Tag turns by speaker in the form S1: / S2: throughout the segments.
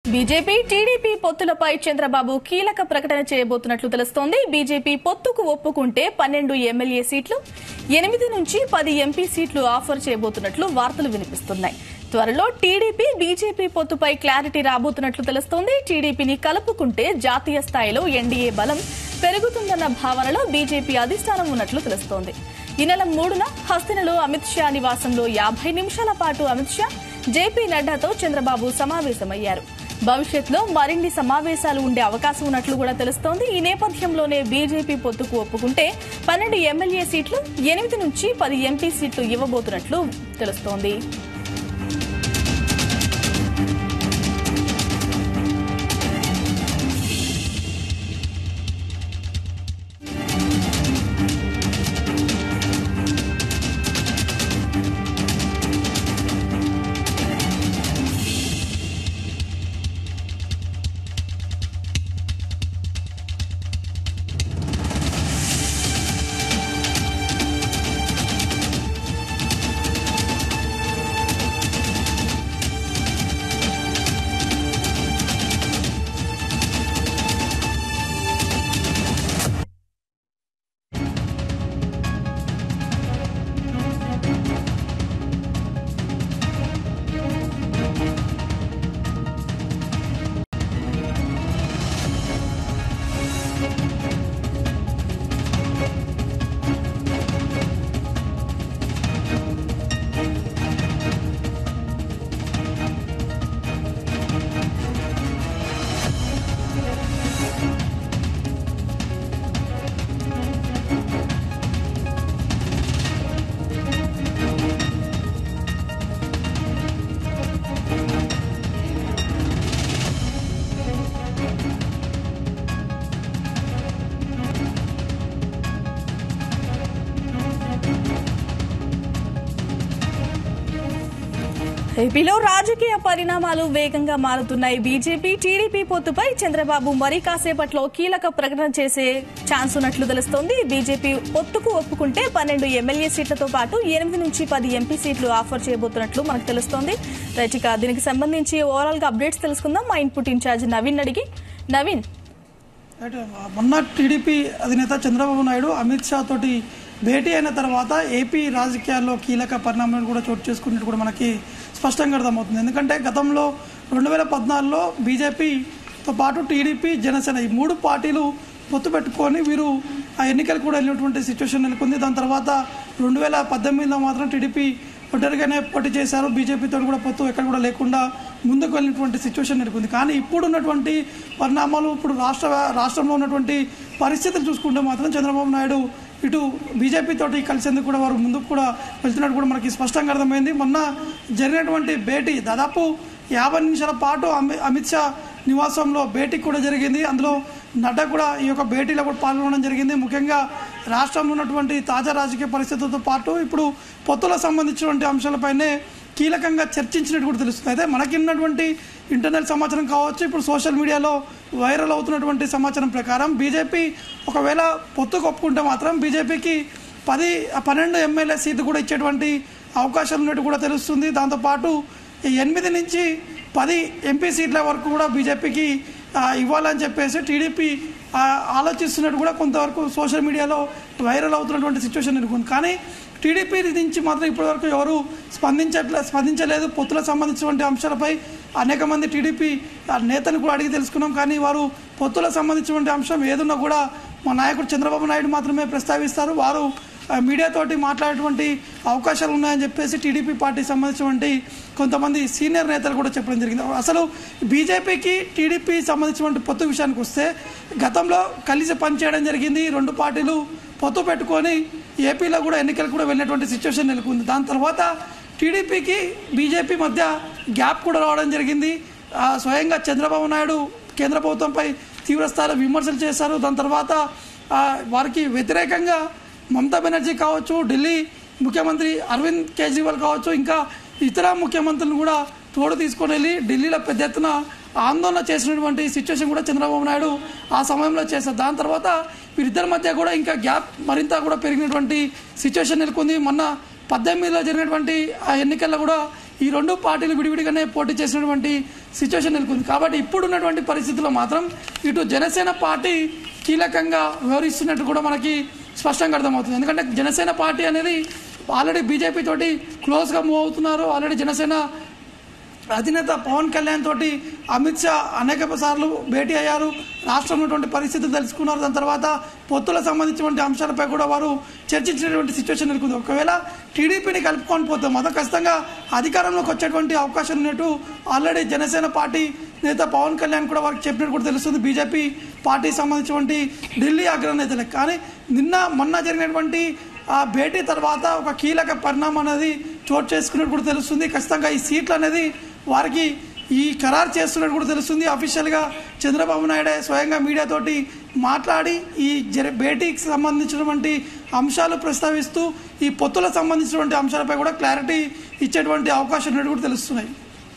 S1: BJP TDP పొత్తులపై Chandrababu కీలక ప్రకటన చేయబోతున్నట్లు తెలుస్తోంది బీజేపీ పొత్తుకు ఒప్పుకుంటే పన్నెండు ఎమ్మెల్యే సీట్లు ఎనిమిది నుంచి పది ఎంపీ సీట్లు ఆఫర్ చేయబోతున్నట్లు వార్తలు వినిపిస్తున్నాయి త్వరలో టీడీపీ బీజేపీ పొత్తుపై క్లారిటీ రాబోతున్నట్లు తెలుస్తోంది టీడీపీని కలుపుకుంటే జాతీయ స్థాయిలో ఎన్డీఏ బలం పెరుగుతుందన్న భావనలో బీజేపీ అధిష్టానం ఉన్నట్లు తెలుస్తోంది ఈ నెల మూడున హస్తినలో అమిత్ షా నివాసంలో యాభై నిమిషాల పాటు అమిత్ షా జేపీ నడ్డాతో చంద్రబాబు సమావేశమయ్యారు భవిష్యత్తులో మరిన్ని సమావేశాలు ఉండే అవకాశం ఉన్నట్లు కూడా తెలుస్తోంది ఈ నేపథ్యంలోనే బీజేపీ పొత్తుకు ఒప్పుకుంటే పన్నెండు ఎమ్మెల్యే సీట్లు ఎనిమిది నుంచి పది ఎంపీ సీట్లు ఇవ్వబోతున్నట్లు తెలుస్తోంది ఏపీలో రాజకీయ పరిణామాలు వేగంగా మారుతున్నాయి బీజేపీ టీడీపీ పొత్తుపై చంద్రబాబు మరి కాసేపట్లో కీలక ప్రకటన చేసే ఛాన్స్ ఉన్నట్లు తెలుస్తోంది బీజేపీ పొత్తుకు ఒప్పుకుంటే పన్నెండు ఎమ్మెల్యే సీట్లతో పాటు ఎనిమిది నుంచి పది ఎంపీ సీట్లు ఆఫర్ చేయబోతున్నట్లు మనకు తెలుస్తోంది రైట్ ఇక దీనికి సంబంధించి ఓవరాల్ గా అప్డేట్స్ తెలుసుకుందాం మా ఇన్పుట్ ఇన్ఛార్జ్ నవీన్ అడిగి నవీన్
S2: అయితే మొన్న టీడీపీ అధినేత చంద్రబాబు నాయుడు అమిత్ షా తోటి భేటీ అయిన తర్వాత ఏపీ రాజకీయాల్లో కీలక పరిణామాలు కూడా చోటు చేసుకున్నట్టు కూడా మనకి స్పష్టంగా అర్థమవుతుంది ఎందుకంటే గతంలో రెండు వేల పద్నాలుగులో బీజేపీతో పాటు టీడీపీ జనసేన ఈ మూడు పార్టీలు పొత్తు పెట్టుకొని వీరు ఆ ఎన్నికలు కూడా వెళ్ళినటువంటి సిచ్యువేషన్ నెలకొంది దాని తర్వాత రెండు వేల పద్దెనిమిదిలో మాత్రం టీడీపీ ఒంటరిగానే పోటీ చేశారు బీజేపీతో కూడా పొత్తు ఎక్కడ కూడా లేకుండా ముందుకు వెళ్ళినటువంటి సిచ్యువేషన్ నెలకొంది కానీ ఇప్పుడు ఉన్నటువంటి పరిణామాలు ఇప్పుడు రాష్ట్ర రాష్ట్రంలో ఉన్నటువంటి పరిస్థితులు చూసుకుంటే మాత్రం చంద్రబాబు నాయుడు ఇటు బీజేపీ తోటి కలిసేందుకు కూడా వారు ముందుకు కూడా వెళ్తున్నట్టు కూడా మనకి స్పష్టంగా అర్థమైంది మొన్న జరిగినటువంటి భేటీ దాదాపు యాభై నిమిషాల పాటు అమి- అమిత్ షా నివాసంలో భేటీ కూడా జరిగింది అందులో నడ్డా కూడా ఈ యొక్క భేటీలో కూడా పాల్గొనడం జరిగింది ముఖ్యంగా రాష్ట్రంలో ఉన్నటువంటి తాజా రాజకీయ పరిస్థితులతో పాటు ఇప్పుడు పొత్తులకు సంబంధించినటువంటి అంశాలపైనే కీలకంగా చర్చించినట్టు కూడా తెలుస్తుంది అయితే మనకి ఉన్నటువంటి ఇంటర్నల్ సమాచారం కావచ్చు ఇప్పుడు సోషల్ మీడియాలో వైరల్ అవుతున్నటువంటి సమాచారం ప్రకారం బీజేపీ ఒకవేళ పొత్తుకు ఒప్పుకుంటే మాత్రం బీజేపీకి పది పన్నెండు ఎమ్మెల్యే సీట్లు కూడా ఇచ్చేటువంటి అవకాశాలు ఉన్నట్టు కూడా తెలుస్తుంది దాంతోపాటు ఈ ఎనిమిది నుంచి పది ఎంపీ సీట్ల వరకు కూడా బీజేపీకి ఆ, ఇవ్వాలని చెప్పేసి టీడీపీ ఆ, ఆలోచిస్తున్నట్టు కూడా కొంతవరకు సోషల్ మీడియాలో వైరల్ అవుతున్నటువంటి సిచ్యువేషన్ నెలకొంది కానీ టీడీపీ నుంచి మాత్రం ఇప్పటివరకు ఎవరు స్పందించట్లే స్పందించలేదు పొత్తులకు సంబంధించినటువంటి అంశాలపై అనేక మంది టీడీపీ ఆ, నేతలు కూడా అడిగి తెలుసుకున్నాం కానీ వారు పొత్తులకు సంబంధించినటువంటి అంశం ఏదున్నా కూడా మా నాయకుడు చంద్రబాబు నాయుడు మాత్రమే ప్రస్తావిస్తారు వారు ఆ, మీడియాతోటి మాట్లాడేటువంటి అవకాశాలు ఉన్నాయని చెప్పేసి టీడీపీ పార్టీకి సంబంధించినటువంటి కొంతమంది సీనియర్ నేతలు కూడా చెప్పడం జరిగింది అసలు బీజేపీకి టీడీపీ సంబంధించినటువంటి పొత్తు విషయానికి వస్తే గతంలో కలిసి పనిచేయడం జరిగింది రెండు పార్టీలు పొత్తు పెట్టుకొని ఏపీలో కూడా ఎన్నికలు కూడా వెళ్ళినటువంటి సిచ్యువేషన్ నెలకొంది దాని తర్వాత టీడీపీకి బీజేపీ మధ్య గ్యాప్ కూడా రావడం జరిగింది ఆ, స్వయంగా చంద్రబాబు నాయుడు కేంద్ర ప్రభుత్వంపై తీవ్రస్థాయిలో విమర్శలు చేశారు దాని తర్వాత ఆ, వారికి వ్యతిరేకంగా మమతా బెనర్జీ కావచ్చు ఢిల్లీ ముఖ్యమంత్రి అరవింద్ కేజ్రీవాల్ కావచ్చు ఇంకా ఇతర ముఖ్యమంత్రులను కూడా తోడు తీసుకొని వెళ్ళి ఢిల్లీలో పెద్ద ఎత్తున ఆందోళన చేసినటువంటి సిచ్యువేషన్ కూడా చంద్రబాబు నాయుడు ఆ సమయంలో చేశారు దాని తర్వాత వీరిద్దరి మధ్య కూడా ఇంకా గ్యాప్ మరింత కూడా పెరిగినటువంటి సిచ్యువేషన్ నెలకొంది మొన్న పద్దెనిమిదిలో జరిగినటువంటి ఆ ఎన్నికల్లో కూడా ఈ రెండు పార్టీలు విడివిడిగానే పోటీ చేసినటువంటి సిచ్యువేషన్ నెలకొంది కాబట్టి ఇప్పుడున్నటువంటి పరిస్థితుల్లో మాత్రం ఇటు జనసేన పార్టీ కీలకంగా వ్యవహరిస్తున్నట్టు కూడా మనకి స్పష్టంగా అర్థమవుతుంది ఎందుకంటే జనసేన పార్టీ అనేది ఆల్రెడీ బీజేపీ తోటి క్లోజ్గా మూవ్ అవుతున్నారు ఆల్రెడీ జనసేన అధినేత పవన్ కళ్యాణ్ తోటి అమిత్ షా అనేక సార్లు భేటీ అయ్యారు రాష్ట్రంలో ఉన్నటువంటి పరిస్థితులు తెలుసుకున్నారు దాని తర్వాత పొత్తులకు సంబంధించినటువంటి అంశాలపై కూడా వారు చర్చించినటువంటి సిచ్యువేషన్ నెలకొంది ఒకవేళ టీడీపీని కలుపుకొని పోతే మాత్రం ఖచ్చితంగా అధికారంలోకి వచ్చేటువంటి అవకాశం ఉన్నట్టు ఆల్రెడీ జనసేన పార్టీ నేత పవన్ కళ్యాణ్ కూడా వారికి చెప్పినట్టు కూడా తెలుస్తుంది బీజేపీ పార్టీకి సంబంధించినటువంటి ఢిల్లీ అగ్రనేతలకు కానీ నిన్న మొన్న జరిగినటువంటి ఆ భేటీ తర్వాత ఒక కీలక పరిణామం అనేది చోటు చేసుకున్నట్టు కూడా తెలుస్తుంది ఖచ్చితంగా ఈ సీట్లు అనేది వారికి ఈ ఖరారు చేస్తున్నట్టు కూడా తెలుస్తుంది అఫీషియల్గా చంద్రబాబు నాయుడే స్వయంగా మీడియాతోటి మాట్లాడి ఈ జరి భేటీకి సంబంధించినటువంటి అంశాలు ప్రస్తావిస్తూ ఈ పొత్తులకు సంబంధించినటువంటి అంశాలపై కూడా క్లారిటీ ఇచ్చేటువంటి అవకాశం ఉన్నట్టు కూడా తెలుస్తున్నాయి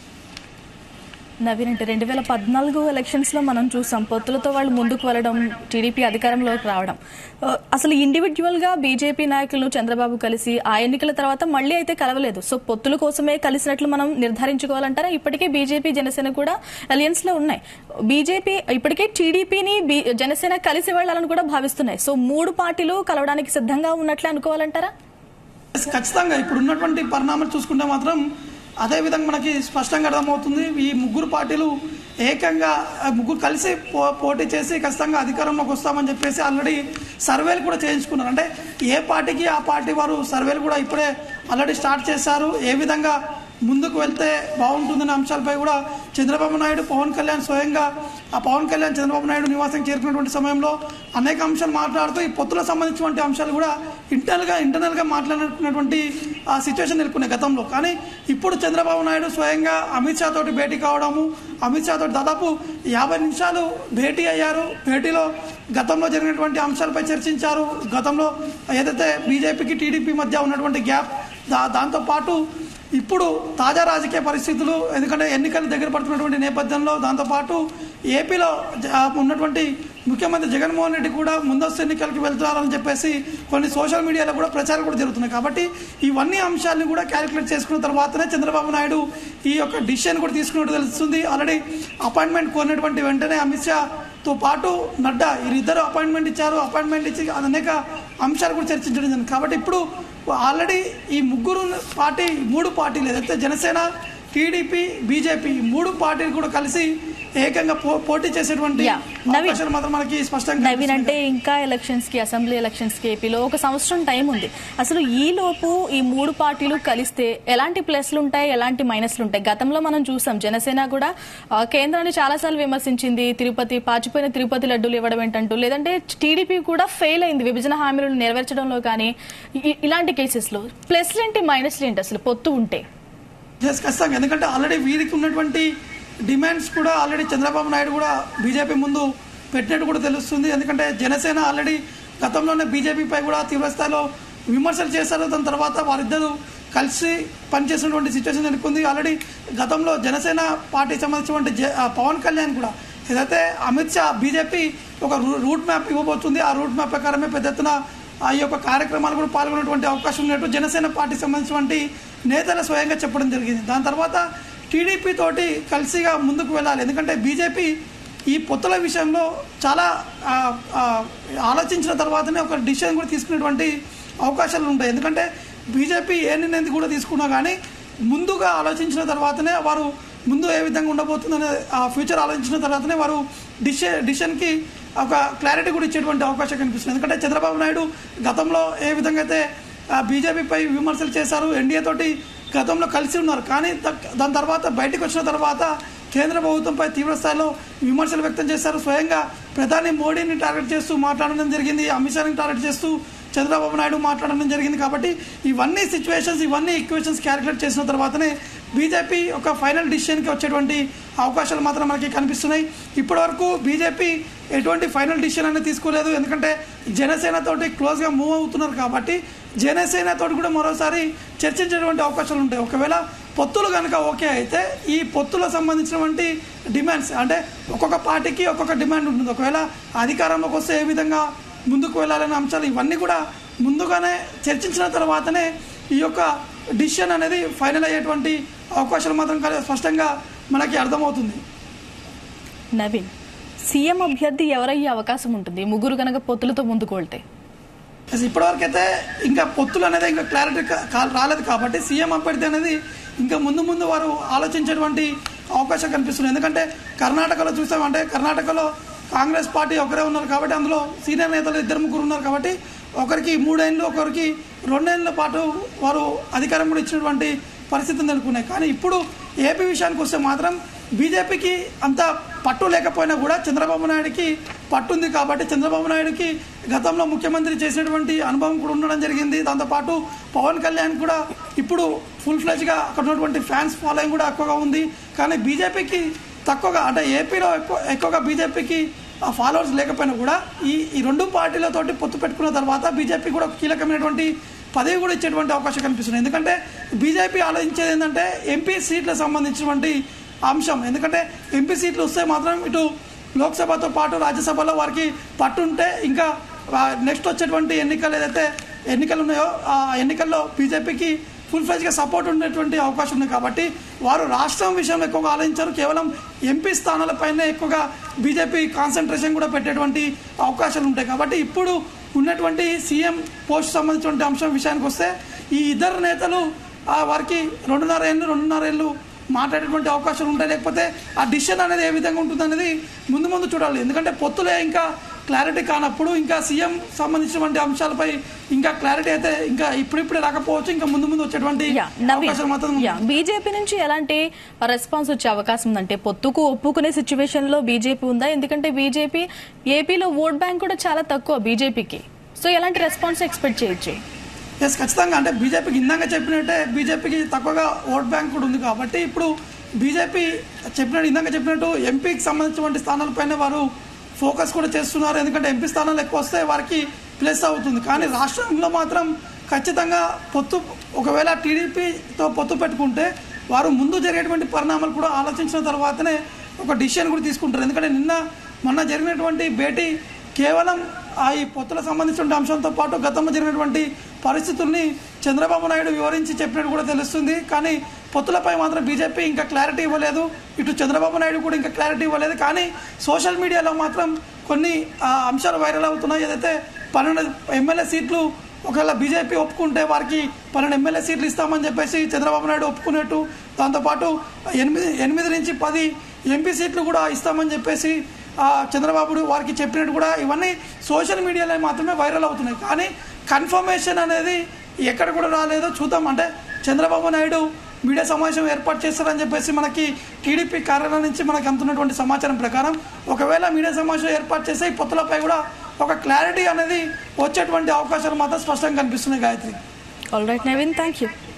S1: నవీన్ అంటే రెండు వేల పద్నాలుగు ఎలక్షన్స్ లో మనం చూసాం పొత్తులతో వాళ్ళు ముందుకు వెళ్ళడం టీడీపీ అధికారంలోకి రావడం ఆ, అసలు ఇండివిజువల్ గా బీజేపీ నాయకులను చంద్రబాబు కలిసి ఆ ఎన్నికల తర్వాత మళ్ళీ అయితే కలవలేదు సో పొత్తుల కోసమే కలిసినట్లు మనం నిర్ధారించుకోవాలంటారా ఇప్పటికే బీజేపీ జనసేన కూడా అలయన్స్ లో ఉన్నాయి బీజేపీ ఇప్పటికే టీడీపీని జనసేన కలిసి వెళ్లాలని కూడా భావిస్తున్నాయి సో మూడు పార్టీలు కలవడానికి సిద్ధంగా ఉన్నట్లే అనుకోవాలంటారా
S2: Yes, ఖచ్చితంగా ఇప్పుడు ఉన్నటువంటి పరిణామాలు చూసుకుంటే మాత్రం అదే విధంగా మనకి స్పష్టంగా అర్థమవుతుంది ఈ ముగ్గురు పార్టీలు ఏకంగా ఆ, ముగ్గురు కలిసి పో పోటీ చేసి ఖచ్చితంగా అధికారంలోకి వస్తామని చెప్పేసి ఆల్రెడీ సర్వేలు కూడా చేయించుకున్నారు అంటే ఏ పార్టీకి ఆ పార్టీ వారు సర్వేలు కూడా ఇప్పుడే ఆల్రెడీ స్టార్ట్ చేశారు ఏ విధంగా ముందుకు వెళ్తే బాగుంటుందనే అంశాలపై కూడా చంద్రబాబు నాయుడు పవన్ కళ్యాణ్ స్వయంగా ఆ పవన్ కళ్యాణ్ చంద్రబాబు నాయుడు నివాసం చేరుకున్నటువంటి సమయంలో అనేక అంశాలు మాట్లాడుతూ ఈ పొత్తులకు సంబంధించినటువంటి అంశాలు కూడా ఇంటర్నల్గా ఇంటర్నల్గా మాట్లాడుకున్నటువంటి ఆ సిచ్యువేషన్ నెలకొన్నాయి గతంలో కానీ ఇప్పుడు చంద్రబాబు నాయుడు స్వయంగా అమిత్ షా తోటి భేటీ కావడము అమిత్ షా తోటి దాదాపు యాభై నిమిషాలు భేటీ అయ్యారు భేటీలో గతంలో జరిగినటువంటి అంశాలపై చర్చించారు గతంలో ఏదైతే బీజేపీకి టీడీపీ మధ్య ఉన్నటువంటి గ్యాప్ దా దాంతో పాటు ఇప్పుడు తాజా రాజకీయ పరిస్థితులు ఎందుకంటే ఎన్నికలు దగ్గర పడుతున్నటువంటి నేపథ్యంలో దాంతోపాటు ఏపీలో జ- ఆ ఉన్నటువంటి ముఖ్యమంత్రి జగన్మోహన్ రెడ్డి కూడా ముందస్తు ఎన్నికలకు వెళ్తున్నారని చెప్పేసి కొన్ని సోషల్ మీడియాలో కూడా ప్రచారం కూడా జరుగుతున్నాయి కాబట్టి ఇవన్నీ అంశాలను కూడా క్యాలిక్యులేట్ చేసుకున్న తర్వాతనే చంద్రబాబు నాయుడు ఈ యొక్క డిసిషన్ కూడా తీసుకున్నట్టు తెలుస్తుంది ఆల్రెడీ అపాయింట్మెంట్ కోరినటువంటి వెంటనే అమిత్ షా తో పాటు నడ్డా వీరిద్దరు అపాయింట్మెంట్ ఇచ్చారు అపాయింట్మెంట్ ఇచ్చి అనేక అంశాలు కూడా చర్చించడం జరిగింది కాబట్టి ఇప్పుడు ఆల్రెడీ ఈ ముగ్గురు పార్టీ మూడు పార్టీలు ఏదైతే జనసేన టీడీపీ బీజేపీ ఈ మూడు పార్టీలు కూడా కలిసి ఏకంగా పో- పోటీ చేసేటువంటి
S1: Yeah. నవీన్.
S2: అవకాశాలు మాత్రం మనకి స్పష్టంగా
S1: నవీన్ అంటే ఇంకా ఎలక్షన్స్ కి అసెంబ్లీ ఎలక్షన్స్ కి ఏపీలో ఒక సంవత్సరం టైం ఉంది అసలు ఈ లోపు ఈ మూడు పార్టీలు కలిస్తే ఎలాంటి ప్లస్లు ఉంటాయి ఎలాంటి మైనస్లు ఉంటాయి గతంలో మనం చూసాం జనసేన కూడా ఆ, కేంద్రాన్ని చాలాసార్లు విమర్శించింది తిరుపతి పాచిపోయిన తిరుపతి లడ్డూలు ఇవ్వడం ఏంటంటూ లేదంటే టీడీపీ కూడా ఫెయిల్ అయింది విభజన హామీలను నెరవేర్చడంలో కానీ ఇ- ఇలాంటి కేసెస్ లో ప్లస్లు ఏంటి మైనస్లు ఏంటి అసలు పొత్తు ఉంటే
S2: ఎస్ ఖచ్చితంగా ఎందుకంటే ఆల్రెడీ వీరికి ఉన్నటువంటి డిమాండ్స్ కూడా ఆల్రెడీ చంద్రబాబు నాయుడు కూడా బీజేపీ ముందు పెట్టినట్టు కూడా తెలుస్తుంది ఎందుకంటే జనసేన ఆల్రెడీ గతంలోనే బీజేపీపై కూడా తీవ్రస్థాయిలో విమర్శలు చేశారు దాని తర్వాత వారిద్దరూ కలిసి పనిచేసినటువంటి సిచ్యువేషన్ నెలకొంది ఆల్రెడీ గతంలో జనసేన పార్టీకి సంబంధించినటువంటి జ- ఆ పవన్ కళ్యాణ్ కూడా ఏదైతే అమిత్ షా బీజేపీ ఒక రూ- రూట్ మ్యాప్ ఇవ్వబోతుంది ఆ రూట్ మ్యాప్ ప్రకారమే పెద్ద ఎత్తున ఆ యొక్క కార్యక్రమాలు కూడా పాల్గొనేటువంటి అవకాశం ఉన్నట్టు జనసేన పార్టీకి సంబంధించినటువంటి నేతలు స్వయంగా చెప్పడం జరిగింది దాని తర్వాత టీడీపీ తోటి కలిసిగా ముందుకు వెళ్ళాలి ఎందుకంటే బీజేపీ ఈ పొత్తుల విషయంలో చాలా ఆ, ఆ, ఆలోచించిన తర్వాతనే ఒక డిసిషన్ కూడా తీసుకునేటువంటి అవకాశాలు ఉంటాయి ఎందుకంటే బీజేపీ ఏ నిర్ణయం కూడా తీసుకున్నా కానీ ముందుగా ఆలోచించిన తర్వాతనే వారు ముందు ఏ విధంగా ఉండబోతుందనే ఆ ఫ్యూచర్ ఆలోచించిన తర్వాతనే వారు డిసిషన్ డిసిషన్కి ఒక క్లారిటీ కూడా ఇచ్చేటువంటి అవకాశం కనిపిస్తుంది ఎందుకంటే చంద్రబాబు నాయుడు గతంలో ఏ విధంగా అయితే ఆ, బీజేపీపై విమర్శలు చేశారు ఎన్డీఏ తోటి గతంలో కలిసి ఉన్నారు కానీ ద- దాని తర్వాత బయటకు వచ్చిన తర్వాత కేంద్ర ప్రభుత్వంపై తీవ్ర స్థాయిలో విమర్శలు వ్యక్తం చేశారు స్వయంగా ప్రధాని మోడీని టార్గెట్ చేస్తూ మాట్లాడడం జరిగింది అమిత్ షాని టార్గెట్ చేస్తూ చంద్రబాబు నాయుడు మాట్లాడడం జరిగింది కాబట్టి ఇవన్నీ సిచ్యువేషన్స్ ఇవన్నీ ఈక్వేషన్స్ క్యాలిక్యులేట్ చేసిన తర్వాతనే బీజేపీ ఒక ఫైనల్ డిసిషన్కి వచ్చేటువంటి అవకాశాలు మాత్రం మనకి కనిపిస్తున్నాయి ఇప్పటి వరకు బీజేపీ ఎటువంటి ఫైనల్ డిసిషన్ అనేది తీసుకోలేదు ఎందుకంటే జనసేన తోటి క్లోజ్గా మూవ్ అవుతున్నారు కాబట్టి జనసేన తోటి కూడా మరోసారి చర్చించేటువంటి అవకాశాలు ఉంటాయి ఒకవేళ పొత్తులు కనుక ఓకే అయితే ఈ పొత్తులకు సంబంధించినటువంటి డిమాండ్స్ అంటే ఒక్కొక్క పార్టీకి ఒక్కొక్క డిమాండ్ ఉంటుంది ఒకవేళ అధికారంలోకి వస్తే ఏ విధంగా ముందుకు వెళ్ళాలనే అంశాలు ఇవన్నీ కూడా ముందుగానే చర్చించిన తర్వాతనే ఈ యొక్క డిసిషన్ అనేది ఫైనల్ అయ్యేటువంటి అవకాశాలు మాత్రం కలి- స్పష్టంగా మనకి అర్థమవుతుంది
S1: నవీన్ సీఎం అభ్యర్థి ఎవరయ్యే అవకాశం ఉంటుంది ముగ్గురు కనుక పొత్తులతో ముందుకు వెళ్తే
S2: అసలు ఇప్పటివరకు అయితే ఇంకా పొత్తులు అనేది ఇంకా క్లారిటీ కా- కా- రాలేదు కాబట్టి సీఎం అభ్యర్థి అనేది ఇంకా ముందు ముందు వారు ఆలోచించేటువంటి అవకాశం కనిపిస్తుంది ఎందుకంటే కర్ణాటకలో చూసామంటే కర్ణాటకలో కాంగ్రెస్ పార్టీ ఒకరే ఉన్నారు కాబట్టి అందులో సీనియర్ నేతలు ఇద్దరు ముగ్గురు ఉన్నారు కాబట్టి ఒకరికి మూడేళ్ళు ఒకరికి రెండేళ్ల పాటు వారు అధికారం కూడా ఇచ్చినటువంటి పరిస్థితులు నెలకొన్నాయి కానీ ఇప్పుడు ఏపీ విషయానికి వస్తే మాత్రం బీజేపీకి అంత పట్టు లేకపోయినా కూడా చంద్రబాబు నాయుడుకి పట్టుంది కాబట్టి చంద్రబాబు నాయుడుకి గతంలో ముఖ్యమంత్రి చేసినటువంటి అనుభవం కూడా ఉండడం జరిగింది దాంతోపాటు పవన్ కళ్యాణ్ కూడా ఇప్పుడు ఫుల్ ఫ్లెజ్గా అక్కడ ఉన్నటువంటి ఫ్యాన్స్ ఫాలోయింగ్ కూడా ఎక్కువగా ఉంది కానీ బీజేపీకి తక్కువగా అంటే ఏపీలో ఎక్కువ ఎక్కువగా బీజేపీకి ఫాలోవర్స్ లేకపోయినా కూడా ఈ ఈ రెండు పార్టీలతోటి పొత్తు పెట్టుకున్న తర్వాత బీజేపీ కూడా ఒక కీలకమైనటువంటి పదవి కూడా ఇచ్చేటువంటి అవకాశం కనిపిస్తుంది ఎందుకంటే బీజేపీ ఆలోచించేది ఏంటంటే ఎంపీ సీట్లకు సంబంధించినటువంటి అంశం ఎందుకంటే ఎంపీ సీట్లు వస్తే మాత్రం ఇటు లోక్సభతో పాటు రాజ్యసభలో వారికి పట్టుంటే ఇంకా నెక్స్ట్ వచ్చేటువంటి ఎన్నికలు ఏదైతే ఎన్నికలు ఉన్నాయో ఆ ఎన్నికల్లో బీజేపీకి ఫుల్ ఫ్లెజ్గా సపోర్ట్ ఉండేటువంటి అవకాశం ఉంది కాబట్టి వారు రాష్ట్రం విషయంలో ఎక్కువగా ఆలోచించారు కేవలం ఎంపీ స్థానాలపైనే ఎక్కువగా బీజేపీ కాన్సన్ట్రేషన్ కూడా పెట్టేటువంటి అవకాశాలు ఉంటాయి కాబట్టి ఇప్పుడు ఉన్నటువంటి సీఎం పోస్ట్ సంబంధించినటువంటి అంశం విషయానికి వస్తే ఈ ఇద్దరు నేతలు ఆ వారికి రెండున్నర ఏళ్ళు రెండున్నర ఏళ్ళు మాట్లాడేటువంటి అవకాశాలు ఉంటాయి లేకపోతే ఆ డిసిషన్ అనేది ఏ విధంగా ఉంటుంది అనేది ముందు ముందు చూడాలి ఎందుకంటే పొత్తులే ఇంకా క్లారిటీ కానప్పుడు ఇంకా సీఎం సంబంధించినటువంటి అంశాలపై ఇంకా క్లారిటీ అయితే ఇంకా ఇప్పుడిప్పుడే రాకపోవచ్చు ఇంకా ముందు ముందు వచ్చేటువంటి
S1: యా నవీన్
S2: అవకాశాలు మాత్రం
S1: యా బీజేపీ నుంచి ఎలాంటి రెస్పాన్స్ వచ్చే అవకాశం ఉందంటే పొత్తుకు ఒప్పుకునే సిచ్యువేషన్ లో బీజేపీ ఉందా ఎందుకంటే బీజేపీ ఏపీలో ఓట్ బ్యాంక్ కూడా చాలా తక్కువ బీజేపీకి సో ఎలాంటి రెస్పాన్స్ ఎక్స్పెక్ట్ చేయొచ్చు
S2: ఎస్ ఖచ్చితంగా అంటే బీజేపీకి ఇందాక చెప్పినట్టే బీజేపీకి తక్కువగా ఓట్ బ్యాంక్ కూడా ఉంది కాబట్టి ఇప్పుడు బీజేపీ చెప్పినట్టు ఇందాక చెప్పినట్టు ఎంపీకి సంబంధించినటువంటి స్థానాలపైన వారు ఫోకస్ కూడా చేస్తున్నారు ఎందుకంటే ఎంపీ స్థానాలు ఎక్కువ వస్తే వారికి ప్లస్ అవుతుంది కానీ రాష్ట్రంలో మాత్రం ఖచ్చితంగా పొత్తు ఒకవేళ టీడీపీతో పొత్తు పెట్టుకుంటే వారు ముందు జరిగేటువంటి పరిణామాలు కూడా ఆలోచించిన తర్వాతనే ఒక డిసిషన్ కూడా తీసుకుంటారు ఎందుకంటే నిన్న మొన్న జరిగినటువంటి భేటీ కేవలం ఆ ఈ పొత్తుల సంబంధించిన అంశంతో పాటు గతంలో జరిగినటువంటి పరిస్థితుల్ని చంద్రబాబు నాయుడు వివరించి చెప్పినట్టు కూడా తెలుస్తుంది కానీ పొత్తులపై మాత్రం బీజేపీ ఇంకా క్లారిటీ ఇవ్వలేదు ఇటు చంద్రబాబు నాయుడు కూడా ఇంకా క్లారిటీ ఇవ్వలేదు కానీ సోషల్ మీడియాలో మాత్రం కొన్ని ఆ, అంశాలు వైరల్ అవుతున్నాయి ఏదైతే పన్నెండు ఎమ్మెల్యే సీట్లు ఒకవేళ బీజేపీ ఒప్పుకుంటే వారికి పన్నెండు ఎమ్మెల్యే సీట్లు ఇస్తామని చెప్పేసి చంద్రబాబు నాయుడు ఒప్పుకున్నట్టు దాంతోపాటు ఎనిమిది ఎనిమిది నుంచి పది ఎంపీ సీట్లు కూడా ఇస్తామని చెప్పేసి ఆ, చంద్రబాబు వారికి చెప్పినట్టు కూడా ఇవన్నీ సోషల్ మీడియాలో మాత్రమే వైరల్ అవుతున్నాయి కానీ కన్ఫర్మేషన్ అనేది ఎక్కడ కూడా రాలేదో చూద్దాం అంటే చంద్రబాబు నాయుడు మీడియా సమావేశం ఏర్పాటు చేస్తారని చెప్పేసి మనకి టీడీపీ కార్యాలయం నుంచి మనకి అందుతున్నటువంటి సమాచారం ప్రకారం ఒకవేళ మీడియా సమావేశం ఏర్పాటు చేస్తే ఈ పొత్తులపై కూడా ఒక క్లారిటీ అనేది వచ్చేటువంటి అవకాశాలు మాత్రం స్పష్టంగా కనిపిస్తున్నాయి Gayathri
S1: all right Naveen thank you